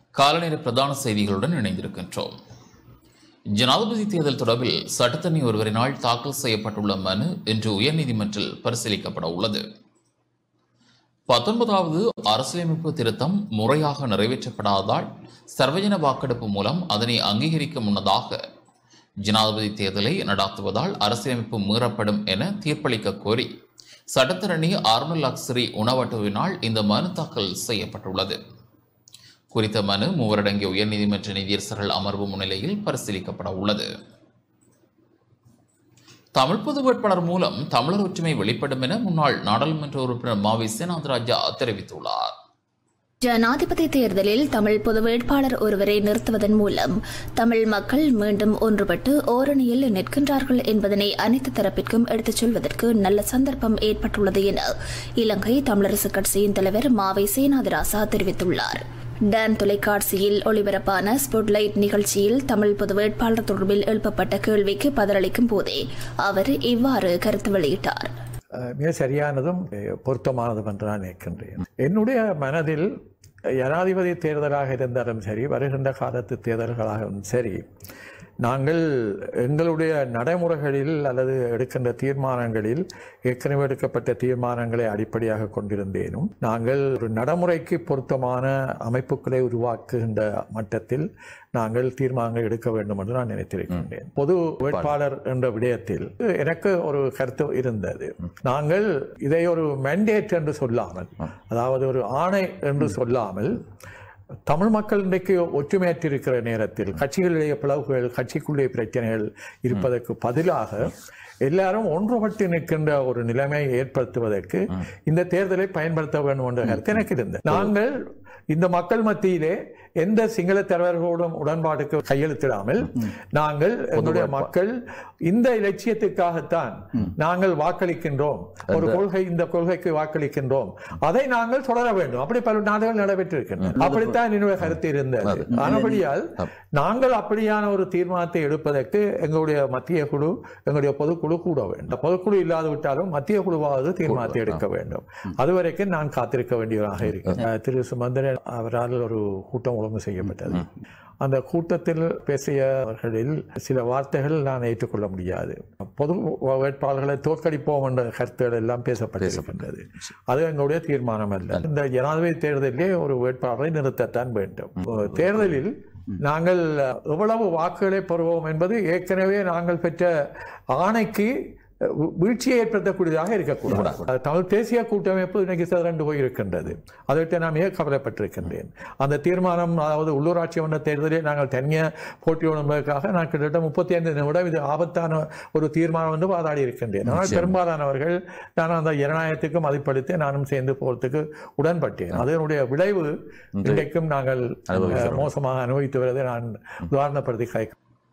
காலநேர பிரதான செய்திகளுடன் இணைந்திருக்கின்றோம் ஜனாதிபதி தேர்தல் தொடர்பில் சட்டத்தண்ணி ஒருவரினால் தாக்கல் செய்யப்பட்டுள்ள மனு இன்று உயர்நீதிமன்றில் பரிசீலிக்கப்பட உள்ளது பத்தொன்பதாவது அரசியலமைப்பு திருத்தம் முறையாக நிறைவேற்றப்படாததால் சர்வஜன வாக்கெடுப்பு மூலம் அதனை அங்கீகரிக்க முன்னதாக ஜனாதிபதி தேர்தலை நடாத்துவதால் அரசியலமைப்பு மீறப்படும் என தீர்ப்பளிக்க கோரி சட்டத்தரணி ஆர்மல் லக்ஸரி உணவட்டுவினால் இந்த மனு தாக்கல் செய்யப்பட்டுள்ளது குறித்த மனு மூவரடங்கிய உயர்நீதிமன்ற நீதியரசர்கள் அமர்வு முன்னிலையில் பரிசீலிக்கப்பட உள்ளது தமிழ் பொது வேட்பாளர் மூலம் தமிழர் ஒற்றுமை வெளிப்படும் என முன்னாள் நாடாளுமன்ற உறுப்பினர் மாவி சேனாந்தராஜா தெரிவித்துள்ளார் ஜனாதிபதி தேர்தலில் தமிழ் பொது வேட்பாளர் ஒருவரை நிறுத்துவதன் மூலம் தமிழ் மக்கள் மீண்டும் ஒன்றுபட்டு ஓரணியில் நிற்கின்றார்கள் என்பதனை அனைத்து தரப்பிற்கும் எடுத்துச் சொல்வதற்கு நல்ல சந்தர்ப்பம் ஏற்பட்டுள்ளது என இலங்கை தமிழரசுக் கட்சியின் தலைவர் மாவை சேனாதிராசா தெரிவித்துள்ளார் டான் தொலைக்காட்சியில் ஒளிபரப்பான ஸ்புட்லைட் நிகழ்ச்சியில் தமிழ் பொது வேட்பாளர் தொடர்பில் எழுப்பப்பட்ட கேள்விக்கு பதிலளிக்கும் போதே அவர் இவ்வாறு கருத்து வெளியிட்டார் அஹ் மிக சரியானதும் அஹ் பொருத்தமானதும் என்று நான் நினைக்கின்றேன் என்னுடைய மனதில் ஜனாதிபதி தேர்தலாக இருந்தாலும் சரி வருகின்ற காலத்து தேர்தல்களாகவும் சரி நாங்கள் எங்களுடைய நடைமுறைகளில் அல்லது எடுக்கின்ற தீர்மானங்களில் ஏற்கனவே எடுக்கப்பட்ட தீர்மானங்களை அடிப்படையாக கொண்டிருந்தேனும் நாங்கள் ஒரு நடைமுறைக்கு பொருத்தமான அமைப்புகளை உருவாக்குகின்ற மட்டத்தில் நாங்கள் தீர்மானங்கள் எடுக்க வேண்டும் என்று நான் நினைத்திருக்கின்றேன் பொது வேட்பாளர் என்ற விடயத்தில் எனக்கு ஒரு கருத்து இருந்தது நாங்கள் இதை ஒரு மெண்டேட் என்று சொல்லாமல் அதாவது ஒரு ஆணை என்று சொல்லாமல் தமிழ் மக்கள் இன்றைக்கு ஒற்றுமையற்றிருக்கிற நேரத்தில் கட்சிகளிடையே பிளவுகள் கட்சிக்குள்ளே பிரச்சனைகள் இருப்பதற்கு பதிலாக எல்லாரும் ஒன்றுபட்டு நிற்கின்ற ஒரு நிலைமையை ஏற்படுத்துவதற்கு இந்த தேர்தலை பயன்படுத்த வேண்டும் என்ற கருத்து எனக்கு இருந்தது நாங்கள் இந்த மக்கள் மத்தியிலே எந்த சிங்கள தலைவர்களோடும் உடன்பாட்டுக்கு கையெழுத்திடாமல் நாங்கள் எங்களுடைய மக்கள் இந்த இலட்சியத்துக்காகத்தான் நாங்கள் வாக்களிக்கின்றோம் ஒரு கொள்கை இந்த கொள்கைக்கு வாக்களிக்கின்றோம் அதை நாங்கள் தொடர வேண்டும் அப்படி பல நாடுகள் நடைபெற்றிருக்கின்றன அப்படித்தான் என்னுடைய கருத்து இருந்தது ஆனபடியால் நாங்கள் அப்படியான ஒரு தீர்மானத்தை எடுப்பதற்கு எங்களுடைய மத்திய குழு எங்களுடைய பொதுக்குழு கூட வேண்டும் பொதுக்குழு இல்லாது விட்டாலும் மத்திய குழுவாவது தீர்மானத்தை எடுக்க வேண்டும் அதுவரைக்கும் நான் காத்திருக்க வேண்டியவராக இருக்கிறேன் திரு சுமந்திரன் அவரால் ஒரு கூட்டம் ஒழுங்கு செய்யப்பட்டது அந்த கூட்டத்தில் பேசியவர்களில் சில வார்த்தைகள் நான் ஏற்றுக்கொள்ள முடியாது பொது வேட்பாளர்களை தோற்கடிப்போம் என்ற கருத்துகள் எல்லாம் பேசப்பட்டிருக்கின்றது அது எங்களுடைய தீர்மானம் அல்ல இந்த ஜனாதிபதி தேர்தலிலே ஒரு வேட்பாளரை நிறுத்தத்தான் வேண்டும் தேர்தலில் நாங்கள் எவ்வளவு வாக்குகளை பெறுவோம் என்பது ஏற்கனவே நாங்கள் பெற்ற ஆணைக்கு வீழ்ச்சியை ஏற்படுத்தக்கூடியதாக இருக்கக்கூடாது தமிழ் தேசிய கூட்டமைப்பு இன்னைக்கு சிதறண்டு போயிருக்கின்றது அதை நான் மிக கவலைப்பட்டிருக்கின்றேன் அந்த தீர்மானம் அதாவது உள்ளூராட்சி மன்ற தேர்தலில் நாங்கள் தனியாக போட்டியிடும் என்பதற்காக நான் கிட்டத்தட்ட முப்பத்தி ஐந்து நிமிடம் இது ஆபத்தான ஒரு தீர்மானம் என்று வாதாடி இருக்கின்றேன் ஆனால் பெரும்பாலானவர்கள் நான் அந்த ஜனநாயகத்துக்கு மதிப்பளித்து நானும் சேர்ந்து போகிறதுக்கு உடன்பட்டேன் அதனுடைய விளைவு இன்றைக்கும் நாங்கள் மோசமாக அனுபவித்து வருவதை நான் உதாரணப்படுத்தி கை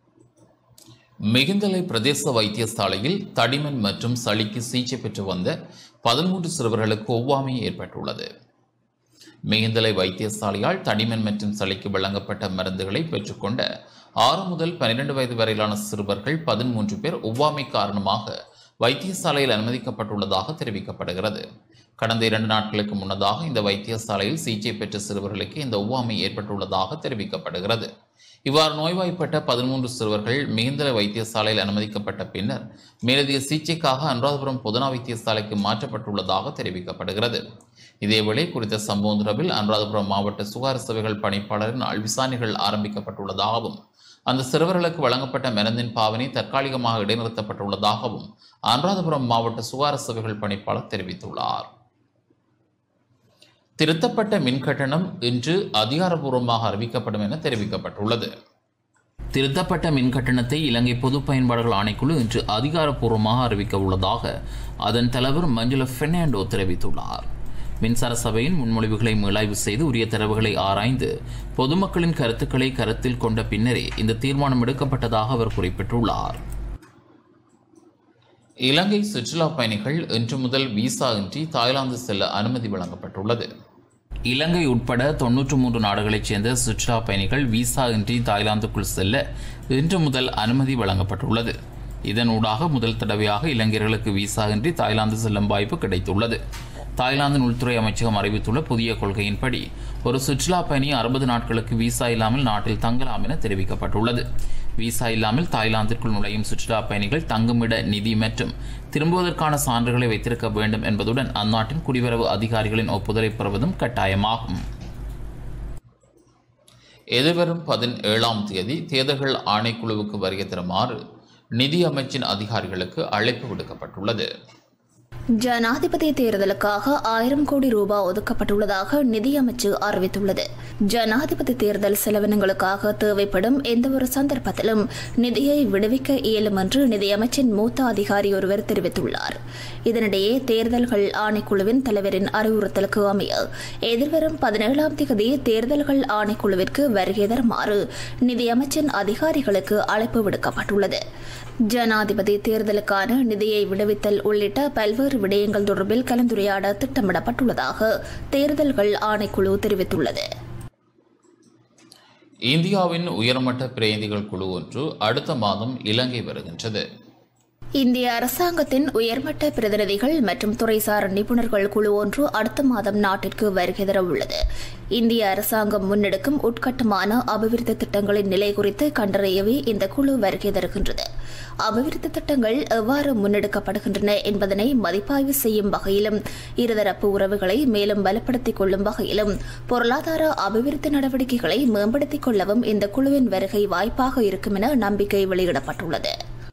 மிகுந்தலை பிரதேச வைத்தியசாலையில் தடிமன் மற்றும் சளிக்கு சிகிச்சை பெற்று வந்த பதிமூன்று சிறுவர்களுக்கு ஒவ்வாமை ஏற்பட்டுள்ளது மிகுந்தலை வைத்தியசாலையால் தடிமன் மற்றும் சளிக்கு வழங்கப்பட்ட மருந்துகளை பெற்றுக்கொண்ட ஆறு முதல் பன்னிரண்டு வயது வரையிலான சிறுவர்கள் பதிமூன்று பேர் ஒவ்வாமை காரணமாக வைத்தியசாலையில் அனுமதிக்கப்பட்டுள்ளதாக தெரிவிக்கப்படுகிறது கடந்த இரண்டு நாட்களுக்கு முன்னதாக இந்த வைத்தியசாலையில் சிகிச்சை பெற்ற சிறுவர்களுக்கு இந்த ஒவ்வாமை ஏற்பட்டுள்ளதாக தெரிவிக்கப்படுகிறது இவ்வாறு நோய்வாய்ப்பட்ட பதிமூன்று சிறுவர்கள் மிகுந்தல வைத்தியசாலையில் அனுமதிக்கப்பட்ட பின்னர் மேலதிக சிகிச்சைக்காக அனுராதபுரம் பொதுனா வைத்தியசாலைக்கு மாற்றப்பட்டுள்ளதாக தெரிவிக்கப்படுகிறது இதேவேளை குறித்த சம்பவம் தொடர்பில் அனுராதபுரம் மாவட்ட சுகாதார சேவைகள் பணிப்பாளரின் விசாரணைகள் ஆரம்பிக்கப்பட்டுள்ளதாகவும் அந்த சிறுவர்களுக்கு வழங்கப்பட்ட மருந்தின் பாவனை தற்காலிகமாக இடைநிறுத்தப்பட்டுள்ளதாகவும் அனுராதபுரம் மாவட்ட சுகாதார சேவைகள் பணிப்பாளர் தெரிவித்துள்ளார் திருத்தப்பட்ட மின் கட்டணம் இன்று அதிகாரப்பூர்வமாக அறிவிக்கப்படும் என தெரிவிக்கப்பட்டுள்ளது திருத்தப்பட்ட மின் கட்டணத்தை இலங்கை பொது பயன்பாடுகள் ஆணைக்குழு இன்று அதிகாரப்பூர்வமாக அறிவிக்க உள்ளதாக அதன் தலைவர் மஞ்சுள பெர்னாண்டோ தெரிவித்துள்ளார் மின்சார சபையின் முன்மொழிவுகளை மீளாய்வு செய்து உரிய தரவுகளை ஆராய்ந்து பொதுமக்களின் கருத்துக்களை கருத்தில் கொண்ட பின்னரே இந்த தீர்மானம் எடுக்கப்பட்டதாக அவர் குறிப்பிட்டுள்ளார் இலங்கை சுற்றுலா பயணிகள் இன்று முதல் விசா இன்றி தாய்லாந்து செல்ல அனுமதி வழங்கப்பட்டுள்ளது இலங்கை உட்பட தொன்னூற்று மூன்று நாடுகளைச் சேர்ந்த சுற்றுலா பயணிகள் விசா இன்றி தாய்லாந்துக்குள் செல்ல இன்று முதல் அனுமதி வழங்கப்பட்டுள்ளது இதனூடாக முதல் தடவையாக இளைஞர்களுக்கு விசா இன்றி தாய்லாந்து செல்லும் வாய்ப்பு கிடைத்துள்ளது தாய்லாந்தின் உள்துறை அமைச்சகம் அறிவித்துள்ள புதிய கொள்கையின்படி ஒரு சுற்றுலா பயணி அறுபது நாட்களுக்கு விசா இல்லாமல் நாட்டில் தங்கலாம் என தெரிவிக்கப்பட்டுள்ளது விசா இல்லாமல் தாய்லாந்திற்குள் நுழையும் சுற்றுலா பயணிகள் தங்குமிட நிதி மற்றும் திரும்புவதற்கான சான்றுகளை வைத்திருக்க வேண்டும் என்பதுடன் அந்நாட்டின் குடிவரவு அதிகாரிகளின் ஒப்புதலை பெறுவதும் கட்டாயமாகும் எதிர்வரும் பதினேழாம் தேதி தேர்தல்கள் ஆணைக்குழுவுக்கு வருகை தருமாறு நிதி அமைச்சின் அதிகாரிகளுக்கு அழைப்பு விடுக்கப்பட்டுள்ளது ஜனாதிபதி தேர்தலுக்காக ஆயிரம் கோடி ரூபாய் ஒதுக்கப்பட்டுள்ளதாக நிதியமைச்சு அறிவித்துள்ளது ஜனாதிபதி தேர்தல் செலவினங்களுக்காக தேவைப்படும் எந்தவொரு சந்தர்ப்பத்திலும் நிதியை விடுவிக்க இயலும் என்று நிதியமைச்சின் மூத்த அதிகாரி ஒருவர் தெரிவித்துள்ளார் இதனிடையே தேர்தல்கள் ஆணைக்குழுவின் தலைவரின் அறிவுறுத்தலுக்கு அமைய எதிர்வரும் பதினேழாம் தேதி தேர்தல்கள் ஆணைக்குழுவிற்கு வருகை தருமாறு நிதியமைச்சின் அதிகாரிகளுக்கு அழைப்பு விடுக்கப்பட்டுள்ளது ஜனாதிபதி தேர்தலுக்கான நிதியை விடுவித்தல் உள்ளிட்ட பல்வேறு விடயங்கள் தொடர்பில் கலந்துரையாட திட்டமிடப்பட்டுள்ளதாக தேர்தல்கள் ஆணைக்குழு தெரிவித்துள்ளது இந்தியாவின் உயர்மட்ட பிரதிநிதிகள் குழு ஒன்று அடுத்த மாதம் இலங்கை வருகின்றது இந்திய அரசாங்கத்தின் உயர்மட்ட பிரதிநிதிகள் மற்றும் துறைசார் நிபுணர்கள் குழு ஒன்று அடுத்த மாதம் நாட்டிற்கு வருகை தர உள்ளது இந்திய அரசாங்கம் முன்னெடுக்கும் உட்கட்டமான அபிவிருத்தி திட்டங்களின் நிலை குறித்து கண்டறியவே இந்த குழு வருகை தருகின்றது அபிவிருத்தி திட்டங்கள் எவ்வாறு முன்னெடுக்கப்படுகின்றன என்பதனை மதிப்பாய்வு செய்யும் வகையிலும் இருதரப்பு உறவுகளை மேலும் பலப்படுத்திக் கொள்ளும் வகையிலும் பொருளாதார அபிவிருத்தி நடவடிக்கைகளை மேம்படுத்திக் கொள்ளவும் இந்த குழுவின் வருகை வாய்ப்பாக இருக்கும் என நம்பிக்கை வெளியிடப்பட்டுள்ளது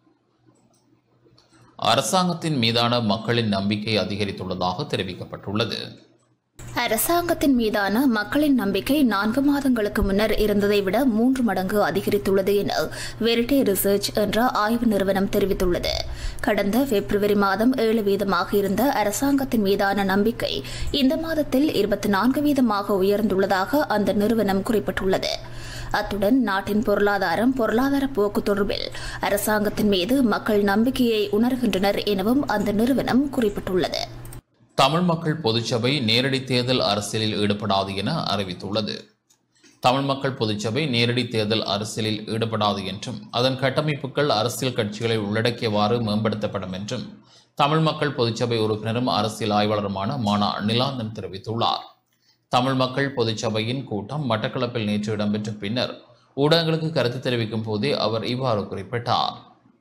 அரசாங்கத்தின் மீதான மக்களின் நம்பிக்கை அதிகரித்துள்ளதாக தெரிவிக்கப்பட்டுள்ளது அரசாங்கத்தின் மீதான மக்களின் நம்பிக்கை நான்கு மாதங்களுக்கு முன்னர் இருந்ததை விட மூன்று மடங்கு அதிகரித்துள்ளது என வெரிட்டே ரிசர்ச் என்ற ஆய்வு நிறுவனம் தெரிவித்துள்ளது கடந்த பிப்ரவரி மாதம் ஏழு வீதமாக இருந்த அரசாங்கத்தின் மீதான நம்பிக்கை இந்த மாதத்தில் இருபத்தி நான்கு வீதமாக உயர்ந்துள்ளதாக அந்த நிறுவனம் குறிப்பிட்டுள்ளது அத்துடன் நாட்டின் பொருளாதாரம் பொருளாதார போக்கு தொடர்பில் அரசாங்கத்தின் மீது மக்கள் நம்பிக்கையை உணர்கின்றனர் எனவும் அந்த நிறுவனம் குறிப்பிட்டுள்ளது தமிழ் மக்கள் பொதுச்சபை நேரடி தேர்தல் அரசியலில் ஈடுபடாது என அறிவித்துள்ளது தமிழ் மக்கள் பொதுச்சபை நேரடி தேர்தல் அரசியலில் ஈடுபடாது என்றும் அதன் கட்டமைப்புகள் அரசியல் கட்சிகளை உள்ளடக்கியவாறு மேம்படுத்தப்படும் என்றும் தமிழ் மக்கள் பொதுச்சபை உறுப்பினரும் அரசியல் ஆய்வாளருமான மானா நிலாந்தன் தெரிவித்துள்ளார் தமிழ் மக்கள் பொதுச்சபையின் கூட்டம் மட்டக்களப்பில் நேற்று இடம்பெற்ற பின்னர் ஊடகங்களுக்கு கருத்து தெரிவிக்கும் போதே அவர் இவ்வாறு குறிப்பிட்டார்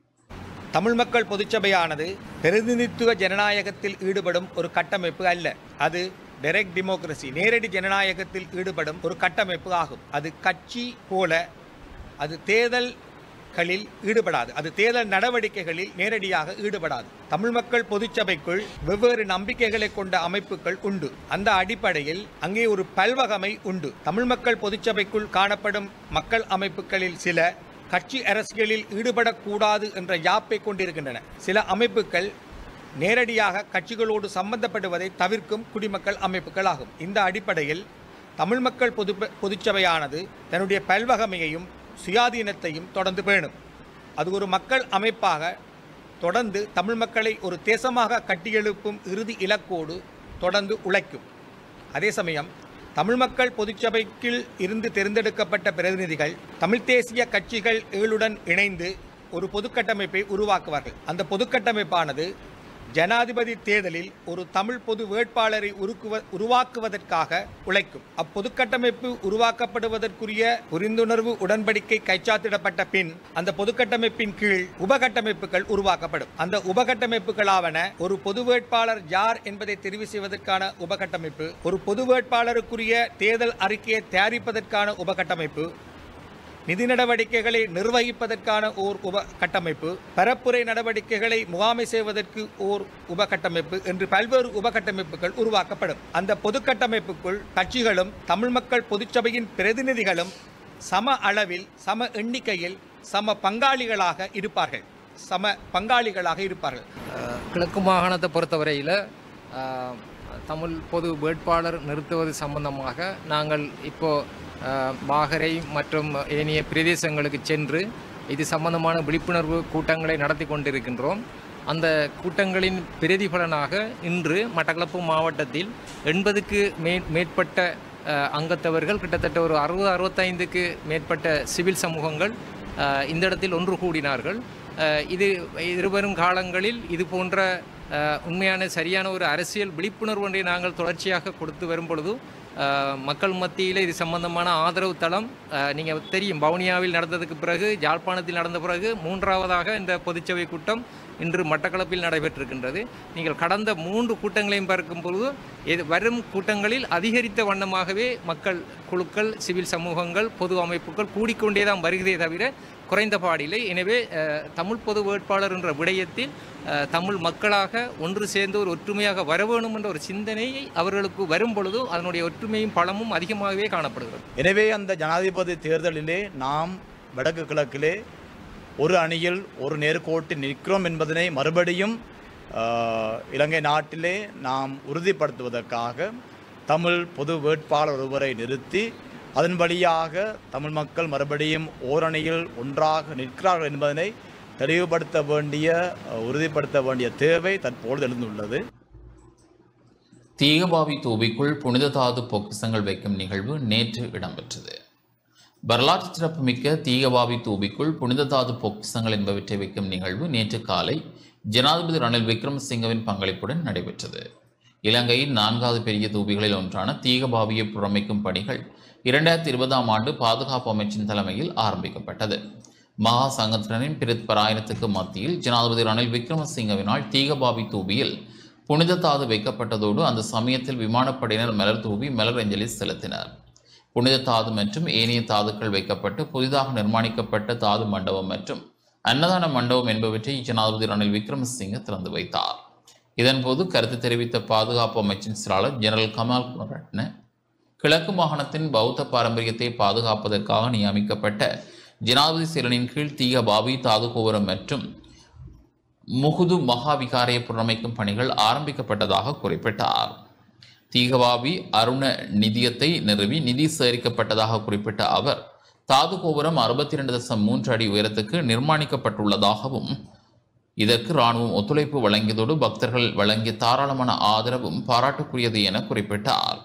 தமிழ் மக்கள் பொதுச்சபையானது பிரதிநிதித்துவ ஜனநாயகத்தில் ஈடுபடும் ஒரு கட்டமைப்பு அல்ல அது டைரக்ட் டெமோக்ரஸி நேரடி ஜனநாயகத்தில் ஈடுபடும் ஒரு கட்டமைப்பு ஆகும் அது கட்சி போல அது தேர்தல்களில் ஈடுபடாது அது தேர்தல் நடவடிக்கைகளில் நேரடியாக ஈடுபடாது தமிழ் மக்கள் பொதுச்சபைக்குள் வெவ்வேறு நம்பிக்கைகளை கொண்ட அமைப்புகள் உண்டு அந்த அடிப்படையில் அங்கே ஒரு பல்வகமை உண்டு தமிழ் மக்கள் பொதுச்சபைக்குள் காணப்படும் மக்கள் அமைப்புகளில் சில கட்சி அரசியலில் ஈடுபடக்கூடாது என்ற யாப்பை கொண்டிருக்கின்றன சில அமைப்புகள் நேரடியாக கட்சிகளோடு சம்பந்தப்படுவதை தவிர்க்கும் குடிமக்கள் அமைப்புகள் ஆகும் இந்த அடிப்படையில் தமிழ் மக்கள் பொது பொதுச்சபையானது தன்னுடைய பல்வகமையையும் சுயாதீனத்தையும் தொடர்ந்து பேணும் அது ஒரு மக்கள் அமைப்பாக தொடர்ந்து தமிழ் மக்களை ஒரு தேசமாக கட்டியெழுப்பும் இறுதி இலக்கோடு தொடர்ந்து உழைக்கும் அதே சமயம் தமிழ் மக்கள் பொதுச்சபைக்குள் இருந்து தேர்ந்தெடுக்கப்பட்ட பிரதிநிதிகள் தமிழ் தேசிய கட்சிகள் ஏழுடன் இணைந்து ஒரு பொதுக்கட்டமைப்பை உருவாக்குவார்கள் அந்த பொதுக்கட்டமைப்பானது ஜனாதிபதி தேர்தலில் ஒரு தமிழ் பொது வேட்பாளரை உருக்குவ உருவாக்குவதற்காக உழைக்கும் அப்பொதுக்கட்டமைப்பு உருவாக்கப்படுவதற்குரிய புரிந்துணர்வு உடன்படிக்கை கைச்சாத்திடப்பட்ட பின் அந்த பொதுக்கட்டமைப்பின் கீழ் உபகட்டமைப்புகள் உருவாக்கப்படும் அந்த உபகட்டமைப்புகளாவன ஒரு பொது வேட்பாளர் யார் என்பதை தெரிவு செய்வதற்கான உபகட்டமைப்பு ஒரு பொது வேட்பாளருக்குரிய தேர்தல் அறிக்கையை தயாரிப்பதற்கான உபகட்டமைப்பு நிதி நடவடிக்கைகளை நிர்வகிப்பதற்கான ஓர் உப கட்டமைப்பு பரப்புரை நடவடிக்கைகளை முகாமை செய்வதற்கு ஓர் உபகட்டமைப்பு என்று பல்வேறு உபகட்டமைப்புகள் உருவாக்கப்படும் அந்த பொதுக்கட்டமைப்புக்குள் கட்சிகளும் தமிழ் மக்கள் பொதுச்சபையின் பிரதிநிதிகளும் சம அளவில் சம எண்ணிக்கையில் சம பங்காளிகளாக இருப்பார்கள் சம பங்காளிகளாக இருப்பார்கள் அஹ், கிழக்கு மாகாணத்தை பொறுத்தவரையில் அஹ், தமிழ் பொது வேட்பாளர் நிறுத்துவது சம்பந்தமாக நாங்கள் இப்போ அஹ், மாகரை மற்றும் ஏனைய பிரதேசங்களுக்கு சென்று இது சம்பந்தமான விழிப்புணர்வு கூட்டங்களை நடத்தி கொண்டிருக்கின்றோம் அந்த கூட்டங்களின் பிரதிபலனாக இன்று மட்டக்களப்பு மாவட்டத்தில் எண்பதுக்கு மே மேற்பட்ட அஹ், அங்கத்தவர்கள் கிட்டத்தட்ட ஒரு அறுபது அறுபத்தைந்துக்கு மேற்பட்ட சிவில் சமூகங்கள் அஹ், இந்த இடத்தில் ஒன்று கூடினார்கள் அஹ், இது எதிர்வரும் காலங்களில் இது போன்ற அஹ், உண்மையான சரியான ஒரு அரசியல் விழிப்புணர்வு ஒன்றை நாங்கள் தொடர்ச்சியாக கொடுத்து வரும் பொழுது அஹ், மக்கள் மத்தியில் இது சம்பந்தமான ஆதரவு தளம் நீங்கள் தெரியும் வவுனியாவில் நடந்ததுக்கு பிறகு யாழ்ப்பாணத்தில் நடந்த பிறகு மூன்றாவதாக இந்த பொதுச்சபை கூட்டம் இன்று மட்டக்களப்பில் நடைபெற்றிருக்கின்றது நீங்கள் கடந்த மூன்று கூட்டங்களையும் பார்க்கும் பொழுது இது வரும் கூட்டங்களில் அதிகரித்த வண்ணமாகவே மக்கள் குழுக்கள் சிவில் சமூகங்கள் பொது அமைப்புகள் கூடிக்கொண்டே தான் வருகிறதே தவிர குறைந்த பாடில்லை எனவே அஹ், தமிழ் பொது வேட்பாளர் என்ற விடயத்தில் அஹ், தமிழ் மக்களாக ஒன்று சேர்ந்து ஒரு ஒற்றுமையாக வர வேணும் என்ற ஒரு சிந்தனையை அவர்களுக்கு வரும் பொழுது அதனுடைய ஒற்றுமையும் பலமும் அதிகமாகவே காணப்படுகிறது எனவே அந்த ஜனாதிபதி தேர்தலிலே நாம் வடக்கு கிழக்கிலே ஒரு அணியில் ஒரு நேர்கோட்டில் நிற்கிறோம் என்பதனை மறுபடியும் ஆஹ், இலங்கை நாட்டிலே நாம் உறுதிப்படுத்துவதற்காக தமிழ் பொது வேட்பாளர் ஒருவரை நிறுத்தி அதன் வழியாக தமிழ் மக்கள் மறுபடியும் ஓரணியில் ஒன்றாக நிற்கிறார்கள் என்பதனை தெளிவுபடுத்த வேண்டிய அஹ், உறுதிப்படுத்த வேண்டிய தேவை தற்பொழுது எழுந்துள்ளது தீகபாவி தூபிக்குள் புனித தாது பொக்கிசங்கள் வைக்கும் நிகழ்வு நேற்று இடம்பெற்றது வரலாற்று சிறப்புமிக்க தீகபாவி தூபிக்குள் புனித தாது பொக்கிசங்கள் என்பவற்றை வைக்கும் நிகழ்வு நேற்று காலை ஜனாதிபதி ரணில் விக்ரமசிங்கவின் பங்களிப்புடன் நடைபெற்றது இலங்கையின் நான்காவது பெரிய தூபிகளில் ஒன்றான தீகபாவியை புறமைக்கும் பணிகள் இரண்டாயிரத்தி இருபதாம் ஆண்டு பாதுகாப்பு அமைச்சின் தலைமையில் ஆரம்பிக்கப்பட்டது மகா சங்கத்தினரின் பிரித்பராயணத்துக்கு மத்தியில் ஜனாதிபதி ரணில் விக்ரமசிங்கவினால் தீகபாவி தூபியில் புனித தாது வைக்கப்பட்டதோடு அந்த சமயத்தில் விமானப்படையினர் மலர் தூவி மலர் அஞ்சலி செலுத்தினர் புனித தாது மற்றும் ஏனைய தாதுக்கள் வைக்கப்பட்டு புதிதாக நிர்மாணிக்கப்பட்ட தாது மண்டபம் மற்றும் அன்னதான மண்டபம் என்பவற்றை ஜனாதிபதி ரணில் விக்ரமசிங்க திறந்து வைத்தார் இதன்போது கருத்து தெரிவித்த பாதுகாப்பு அமைச்சின் செயலாளர் ஜெனரல் கமால் குணரட்ன கிழக்கு மாகாணத்தின் பௌத்த பாரம்பரியத்தை பாதுகாப்பதற்காக நியமிக்கப்பட்ட ஜனாதிபதி செயலனின் கீழ் தீய பாவி தாது கோபுரம் மற்றும் முகுது மகாவிகாரையை புனரமைக்கும் பணிகள் ஆரம்பிக்கப்பட்டதாக குறிப்பிட்டார் தீகவாவி அருண நிதியத்தை நிறுவி நிதி சேகரிக்கப்பட்டதாக குறிப்பிட்ட அவர் தாது கோபுரம் அறுபத்தி இரண்டு தசம் மூன்று அடி உயரத்துக்கு நிர்மாணிக்கப்பட்டுள்ளதாகவும் இதற்கு இராணுவம் ஒத்துழைப்பு வழங்கியதோடு பக்தர்கள் வழங்கிய தாராளமான ஆதரவும் பாராட்டுக்குரியது என குறிப்பிட்டார்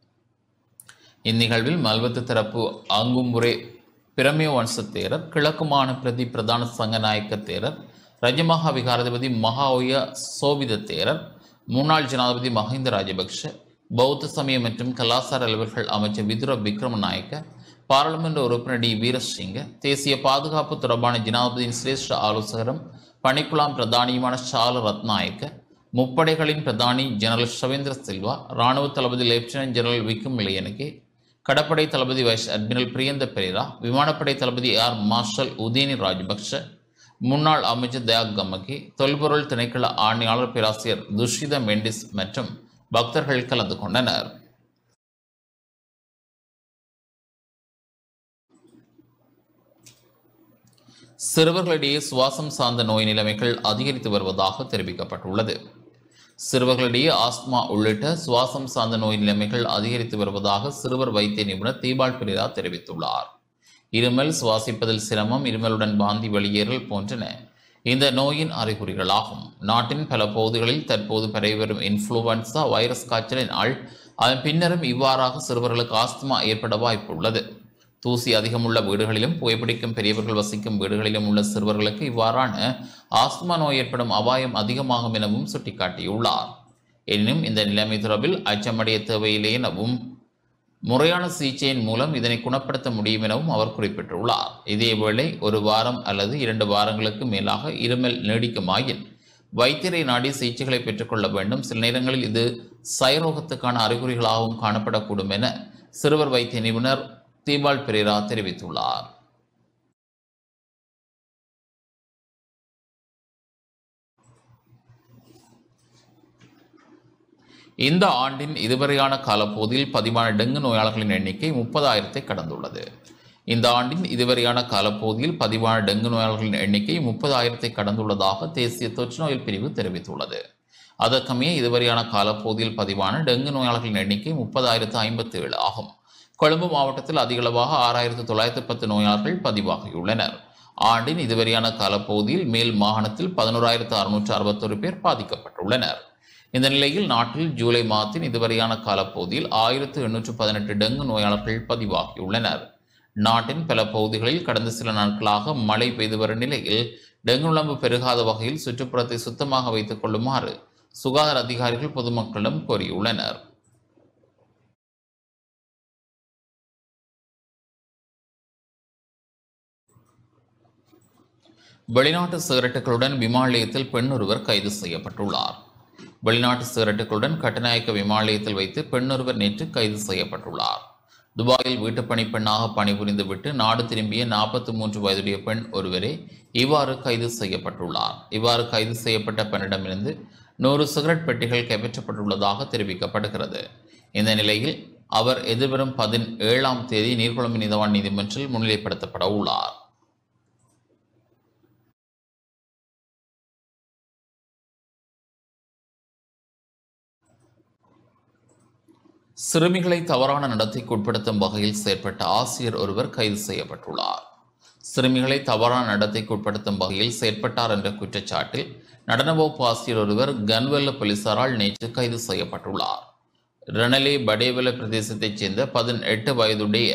இந்நிகழ்வில் மல்வத்து தரப்பு அங்குமுறை பிரமே வம்ச தேரர் கிழக்கு மாகாண பிரதி பிரதான சங்கநாயக்க தேரர் ரஜமகா விகாராதிபதி மகாஒய சோபித தேரர் முன்னாள் ஜனாதிபதி மஹிந்த ராஜபக்ஷ பௌத்த சமய மற்றும் கலாசார அலுவல்கள் அமைச்சர் விதுர விக்ரமநாயக்க பாராளுமன்ற உறுப்பினர் டி வீரசிங்க தேசிய பாதுகாப்பு தொடர்பான ஜனாதிபதியின் சிரேஷ்ட ஆலோசகரும் பணிக்குழாம் பிரதானியுமான ஷால ரத்நாயக்க முப்படைகளின் பிரதானி ஜெனரல் ஷவேந்திர சில்வா இராணுவ தளபதி லெப்டினன்ட் ஜெனரல் விக்ரம் இளையனுக்கு கடற்படை தளபதி வைஸ் அட்மிரல் பிரியந்த பெரேரா விமானப்படை தளபதி ஏர் மார்ஷல் உதயனி ராஜபக்ஷ முன்னாள் அமைச்சர் தயாக் கம்மகி தொல்பொருள் திணைக்கள ஆணையாளர் பேராசிரியர் துஷித மெண்டிஸ் மற்றும் பக்தர்கள் கலந்து கொண்டனர் சிறுவர்களிடையே சுவாசம் சார்ந்த நோய் நிலைமைகள் அதிகரித்து வருவதாக தெரிவிக்கப்பட்டுள்ளது சிறுவர்களிடையே ஆஸ்துமா உள்ளிட்ட சுவாசம் சார்ந்த நோய் நிலைமைகள் அதிகரித்து வருவதாக சிறுவர் வைத்திய நிபுணர் தீபால் பிரேரா தெரிவித்துள்ளார் இருமல் சுவாசிப்பதில் சிரமம் இருமலுடன் வாந்தி வெளியேறல் போன்றன இந்த நோயின் அறிகுறிகளாகும் நாட்டின் பல பகுதிகளில் தற்போது பரவி வரும் இன்ஃப்ளூவன்சா வைரஸ் காய்ச்சலினால் அதன் பின்னரும் இவ்வாறாக சிறுவர்களுக்கு ஆஸ்துமா ஏற்பட வாய்ப்புள்ளது தூசி அதிகமுள்ள வீடுகளிலும் புகைப்பிடிக்கும் பெரியவர்கள் வசிக்கும் வீடுகளிலும் உள்ள சிறுவர்களுக்கு இவ்வாறான ஆஸ்துமா நோய் ஏற்படும் அபாயம் அதிகமாகும் எனவும் சுட்டிக்காட்டியுள்ளார் எனினும் இந்த நிலைமை தொடர்பில் அச்சமடைய தேவையில்லை எனவும் முறையான சிகிச்சையின் மூலம் இதனை குணப்படுத்த முடியும் எனவும் அவர் குறிப்பிட்டுள்ளார் இதேவேளை ஒரு வாரம் அல்லது இரண்டு வாரங்களுக்கு மேலாக இருமல் நீடிக்குமாயின் வைத்தியரை நாடி சிகிச்சைகளை பெற்றுக்கொள்ள வேண்டும் சில நேரங்களில் இது சயரோகத்துக்கான அறிகுறிகளாகவும் காணப்படக்கூடும் என சிறுவர் வைத்திய நிபுணர் தீபால் பெரேரா தெரிவித்துள்ளார் இந்த ஆண்டின் இதுவரையான காலப்பகுதியில் பதிவான டெங்கு நோயாளர்களின் எண்ணிக்கை முப்பதாயிரத்தை கடந்துள்ளது இந்த ஆண்டின் இதுவரையான காலப்பகுதியில் பதிவான டெங்கு நோயாளர்களின் எண்ணிக்கை முப்பதாயிரத்தை கடந்துள்ளதாக தேசிய தொற்றுநோயல் பிரிவு தெரிவித்துள்ளது அதற்கமைய இதுவரையான காலப்பகுதியில் பதிவான டெங்கு நோயாளர்களின் எண்ணிக்கை முப்பதாயிரத்து ஐம்பத்தி ஏழு ஆகும் கொழும்பு மாவட்டத்தில் அதிகளவாக ஆறாயிரத்து தொள்ளாயிரத்து பத்து நோயாளர்கள் பதிவாகியுள்ளனர் ஆண்டின் இதுவரையான காலப்பகுதியில் மேல் மாகாணத்தில் பதினோராயிரத்து அறுநூற்று அறுபத்தொரு பேர் பாதிக்கப்பட்டுள்ளனர் இந்த நிலையில் நாட்டில் ஜூலை மாதத்தின் இதுவரையான காலப்பகுதியில் ஆயிரத்து எண்ணூற்று பதினெட்டு டெங்கு நோயாளர்கள் பதிவாகியுள்ளனர் நாட்டின் பல பகுதிகளில் கடந்த சில நாட்களாக மழை பெய்து வரும் நிலையில் டெங்கு நுழம்பு பெருகாத வகையில் சுற்றுப்புறத்தை சுத்தமாக வைத்துக் கொள்ளுமாறு சுகாதார அதிகாரிகள் பொதுமக்களிடம் கோரியுள்ளனர் வெளிநாட்டு சிகரெட்டுகளுடன் விமான நிலையத்தில் பெண் ஒருவர் கைது செய்யப்பட்டுள்ளார் வெளிநாட்டு சிகரெட்டுகளுடன் கட்டநாயக்க விமான நிலையத்தில் வைத்து பெண் ஒருவர் நேற்று கைது செய்யப்பட்டுள்ளார் துபாயில் வீட்டுப்பணி பெண்ணாக பணிபுரிந்துவிட்டு நாடு திரும்பிய நாற்பத்தி மூன்று வயதுடைய பெண் ஒருவரே இவ்வாறு கைது செய்யப்பட்டுள்ளார் இவ்வாறு கைது செய்யப்பட்ட பெண்ணிடமிருந்து நூறு சிகரெட் பெட்டிகள் கைப்பற்றப்பட்டுள்ளதாக தெரிவிக்கப்படுகிறது இந்த நிலையில் அவர் எதிர்வரும் பதினேழாம் தேதி நீர்குழம்பு நீதவான் நீதிமன்றில் முன்னிலைப்படுத்தப்பட உள்ளார் சிறுமிகளை தவறான நடத்தைக்கு உட்படுத்தும் வகையில் செயற்பட்ட ஆசிரியர் ஒருவர் கைது செய்யப்பட்டுள்ளார் சிறுமிகளை தவறான நடத்தைக்கு உட்படுத்தும் வகையில் செயற்பட்டார் என்ற குற்றச்சாட்டில் நடன வகுப்பு ஆசிரியர் ஒருவர் கன்வெல்ல போலீசாரால் நேற்று கைது செய்யப்பட்டுள்ளார் ரணலே படேவல பிரதேசத்தைச் சேர்ந்த பதினெட்டு வயதுடைய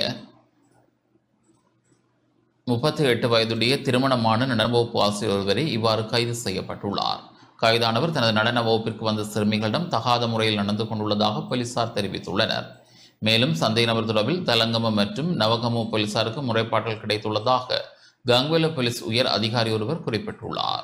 முப்பத்தி எட்டு வயதுடைய திருமணமான நடன வகுப்பு ஆசிரியர் ஒருவரை இவ்வாறு கைது செய்யப்பட்டுள்ளார் கைதானவர் தனது நடன வகுப்பிற்கு வந்த சிறுமிகளிடம் தகாத முறையில் நடந்து கொண்டுள்ளதாக போலீசார் தெரிவித்துள்ளனர் மேலும் சந்தேக நபர் தொடர்பில் தலங்கம மற்றும் நவகமு போலீசாருக்கு முறைப்பாட்டல் கிடைத்துள்ளதாக கங்வெல போலீஸ் உயர் அதிகாரி ஒருவர் குறிப்பிட்டுள்ளார்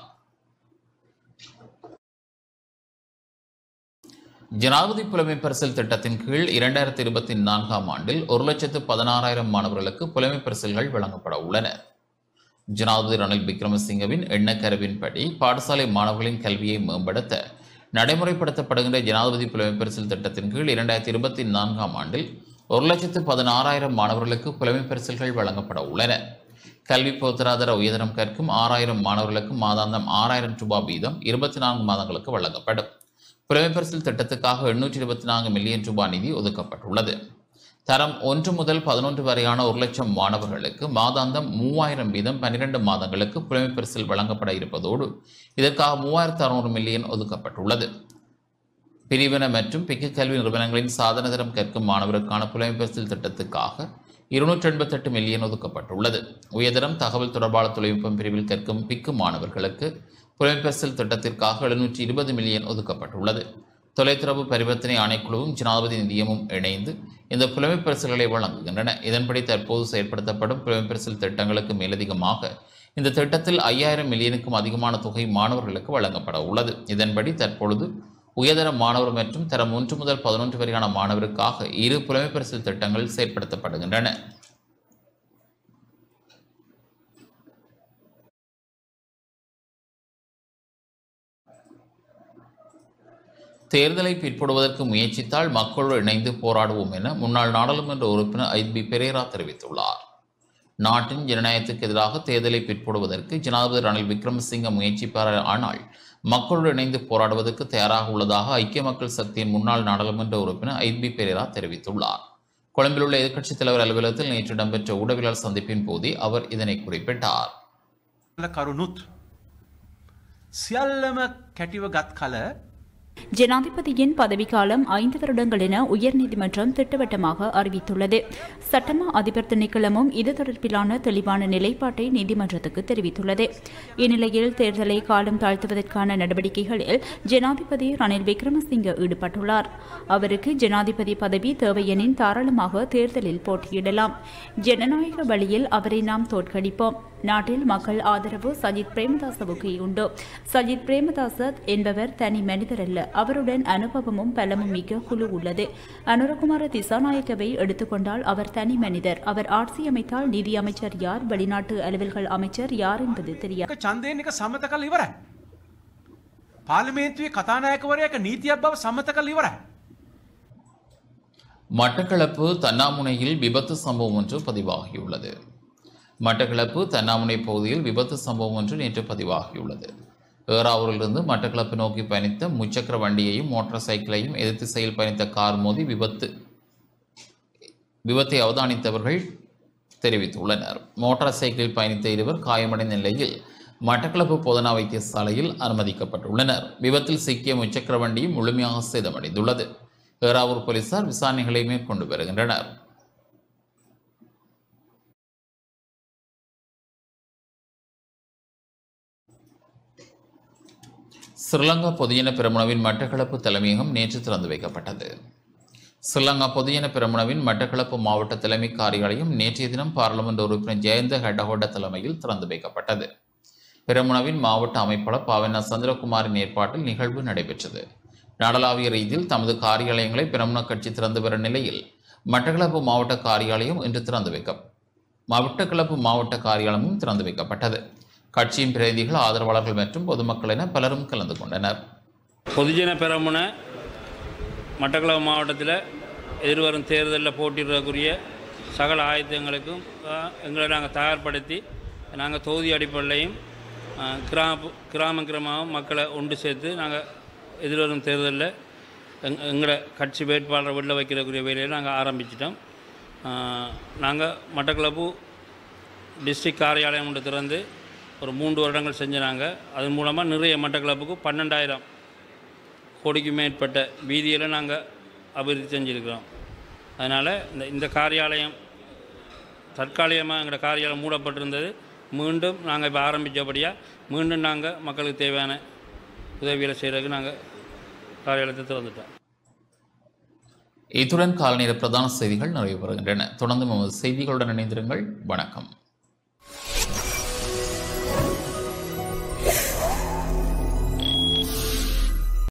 ஜனாதிபதி புலமை பரிசில் திட்டத்தின் கீழ் இரண்டாயிரத்தி இருபத்தி நான்காம் ஆண்டில் ஒரு லட்சத்து பதினாறாயிரம் மாணவர்களுக்கு புலமை பரிசில்கள் வழங்கப்பட உள்ளன ஜனாதிபதி ரணில் விக்ரமசிங்கவின் எண்ணக்கருவின்படி பாடசாலை மாணவர்களின் கல்வியை மேம்படுத்த நடைமுறைப்படுத்தப்படுகின்ற ஜனாதிபதி புலமை பரிசில் திட்டத்தின் கீழ் இரண்டாயிரத்தி இருபத்தி நான்காம் ஆண்டில் ஒரு லட்சத்து பதினாறாயிரம் மாணவர்களுக்கு புலமை பரிசில்கள் வழங்கப்பட உள்ளன கல்வி பொருத்தராதர உயர்தரம் கற்கும் ஆறாயிரம் மாணவர்களுக்கு மாதாந்தம் ஆறாயிரம் ரூபாய் வீதம் இருபத்தி நான்கு மாதங்களுக்கு வழங்கப்படும் புலமை பரிசில் திட்டத்துக்காக எண்ணூற்றி இருபத்தி நான்கு மில்லியன் ரூபாய் நிதி ஒதுக்கப்பட்டுள்ளது தரம் ஒன்று முதல் பதினொன்று வரையான ஒரு லட்சம் மாணவர்களுக்கு மாதாந்தம் மூவாயிரம் வீதம் பன்னிரண்டு மாதங்களுக்கு புலமை பரிசில் வழங்கப்பட இருப்பதோடு இதற்காக மூவாயிரத்து அறுநூறு மில்லியன் ஒதுக்கப்பட்டுள்ளது பிரிவின மற்றும் பிக்கு கல்வி நிறுவனங்களின் சாதன தரம் கற்கும் மாணவருக்கான புலமை பரிசில் திட்டத்துக்காக இருநூற்றி எண்பத்தெட்டு மில்லியன் ஒதுக்கப்பட்டுள்ளது உயர்தரம் தகவல் தொடர்பாளர் தொழில்நுட்பம் பிரிவில் கற்கும் பிக்கு மாணவர்களுக்கு புலமை பரிசில் திட்டத்திற்காக எழுநூற்றி இருபது மில்லியன் ஒதுக்கப்பட்டுள்ளது தொலைத்தொடர்பு பரிவர்த்தனை ஆணைக்குழுவும் ஜனாதிபதி நிதியமும் இணைந்து இந்த புலமை பரிசில்களை வழங்குகின்றன இதன்படி தற்போது செயற்படுத்தப்படும் புலமை பரிசில் திட்டங்களுக்கு மேலதிகமாக இந்த திட்டத்தில் ஐயாயிரம் மில்லியனுக்கும் அதிகமான தொகை மாணவர்களுக்கு வழங்கப்பட உள்ளது இதன்படி தற்பொழுது உயர்தர மாணவர் மற்றும் தரம் ஒன்று முதல் பதினொன்று வரையான மாணவருக்காக இரு புலமை பரிசில் திட்டங்கள் செயற்படுத்தப்படுகின்றன தேர்தலை பிற்படுவதற்கு முயற்சித்தால் மக்களோடு இணைந்து போராடுவோம் என முன்னாள் நாடாளுமன்ற உறுப்பினர் ஐபி பெரேரா தெரிவித்துள்ளார் நாட்டின் ஜனநாயகத்துக்கு எதிராக தேர்தலை பிற்படுவதற்கு ஜனாதிபதி ரணில் விக்ரமசிங்க முயற்சிப்பார் ஆனால் மக்களோடு இணைந்து போராடுவதற்கு தயாராக உள்ளதாக ஐக்கிய மக்கள் சக்தியின் முன்னாள் நாடாளுமன்ற உறுப்பினர் ஐபி பெரேரா தெரிவித்துள்ளார் கொழும்பில் உள்ள எதிர்க்கட்சித் தலைவர் அலுவலகத்தில் நேற்று இடம்பெற்ற ஊடகவியலாளர் சந்திப்பின் போதே அவர் இதனை குறிப்பிட்டார் කරුණුත් සියල්ලම කැටිව ගත් කල ஜனாதிபதியின் பதவிக்காலம் ஐந்து வருடங்கள் என உயர்நீதிமன்றம் திட்டவட்டமாக அறிவித்துள்ளது சட்டமா அதிபர் திணைக்களமும் இது தொடர்பிலான தெளிவான நிலைப்பாட்டை நீதிமன்றத்துக்கு தெரிவித்துள்ளது இந்நிலையில் தேர்தலை காலம் தாழ்த்துவதற்கான நடவடிக்கைகளில் ஜனாதிபதி ரணில் விக்ரமசிங்க ஈடுபட்டுள்ளார் அவருக்கு ஜனாதிபதி பதவி தேவையெனின் தாராளமாக தேர்தலில் போட்டியிடலாம் ஜனநாயக வழியில் அவரை நாம் தோற்கடிப்போம் நாட்டில் மக்கள் ஆதரவு சஜித் பிரேமதாசவுக்கு உண்டு சஜித் பிரேமதாச என்பவர் தனி மனிதர் அல்ல அவருடன் அனுபவமும் பலமும் மிக்க குழு உள்ளது அனுரகுமார திசாநாயக்கவை எடுத்துக்கொண்டால் அவர் தனி மனிதர் அவர் ஆட்சி அமைத்தால் நிதி அமைச்சர் யார் வெளிநாட்டு அலுவல்கள் அமைச்சர் யார் என்பது தெரியாது චන්දයෙන් එක සමත කල් ඉවරයි. පාලිමේන්තුවේ කතානායකවරයක නීතියක් බව සමත කල් ඉවරයි. மட்டக்களப்பு தன்னாமுனையில் விபத்து சம்பவம் ஒன்று பதிவாகியுள்ளது மட்டக்களப்பு தன்னாமுனை பகுதியில் விபத்து சம்பவம் ஒன்று நேற்று பதிவாகியுள்ளது ஏறாவூரிலிருந்து மட்டக்களப்பு நோக்கி பயணித்த முச்சக்கர வண்டியையும் மோட்டார் சைக்கிளையும் எதிர் திசையில் பயணித்த கார் மோதி விபத்து விபத்தை அவதானித்தவர்கள் தெரிவித்துள்ளனர் மோட்டார் சைக்கிளில் பயணித்த இருவர் காயமடைந்த நிலையில் மட்டக்களப்பு போதனா வைத்தியசாலையில் அனுமதிக்கப்பட்டுள்ளனர் விபத்தில் சிக்கிய முச்சக்கர வண்டியும் முழுமையாக சேதமடைந்துள்ளது ஏறாவூர் போலீசார் விசாரணைகளை மேற்கொண்டு வருகின்றனர் ஸ்ரீலங்கா பொதுஜன பெருமுனவின் மட்டக்களப்பு தலைமையகம் நேற்று திறந்து வைக்கப்பட்டது ஸ்ரீலங்கா பொதுஜன பெருமுனவின் மட்டக்களப்பு மாவட்ட தலைமை காரியாலயம் நேற்றைய தினம் பாராளுமன்ற உறுப்பினர் ஜெயந்த ஹெடஹோட தலைமையில் திறந்து வைக்கப்பட்டது பெருமுனவின் மாவட்ட அமைப்பாளர் பாவண்ணா சந்திரகுமாரின் ஏற்பாட்டில் நிகழ்வு நடைபெற்றது நாடளாவிய ரீதியில் தமது காரியாலயங்களை பெருமுன கட்சி திறந்து வரும் நிலையில் மட்டக்களப்பு மாவட்ட காரியாலயம் இன்று திறந்து வைக்க மட்டக்களப்பு மாவட்ட காரியாலயமும் திறந்து வைக்கப்பட்டது கட்சியின் பிரதிநிதிகள் ஆதரவாளர்கள் மற்றும் பொதுமக்கள் என பலரும் கலந்து கொண்டனர் பொதுஜன பெரமுன மட்டக்களப்பு மாவட்டத்தில் எதிர்வரும் தேர்தலில் போட்டியிடக்கூடிய சகல ஆயுதங்களுக்கும் அஹ், எங்களை நாங்கள் தயார்படுத்தி நாங்கள் தொகுதி அடிப்படையிலையும் அஹ், கிராம கிராம கிராமமாக மக்களை ஒன்று சேர்த்து நாங்கள் எதிர்வரும் தேர்தலில் எங் எங்களை கட்சி வேட்பாளரை வெளில வைக்கிறக்கூடிய வேலையை நாங்கள் ஆரம்பிச்சிட்டோம் நாங்கள் மட்டக்களப்பு டிஸ்ட்ரிக்ட் காரியாலயம் ஒன்று திறந்து ஒரு மூன்று வருடங்கள் செஞ்சினாங்க அதன் மூலமாக நிறைய மட்டக்களப்புக்கு பன்னெண்டாயிரம் கோடிக்கு மேற்பட்ட வீதியில் நாங்கள் அபிவிருத்தி செஞ்சுருக்கிறோம் அதனால் இந்த இந்த காரியாலயம் தற்காலிகமாக எங்களோட காரியாலயம் மூடப்பட்டிருந்தது மீண்டும் நாங்கள் இப்போ ஆரம்பித்தபடியாக மீண்டும் நாங்கள் மக்களுக்கு தேவையான உதவிகளை செய்கிறதுக்கு நாங்கள் காரியாலயத்தை திறந்துட்டோம் இத்துடன் காலநேர பிரதான செய்திகள் நிறைவு பெறுகின்றன தொடர்ந்து நமது செய்திகளுடன் இணைந்திருங்கள் வணக்கம்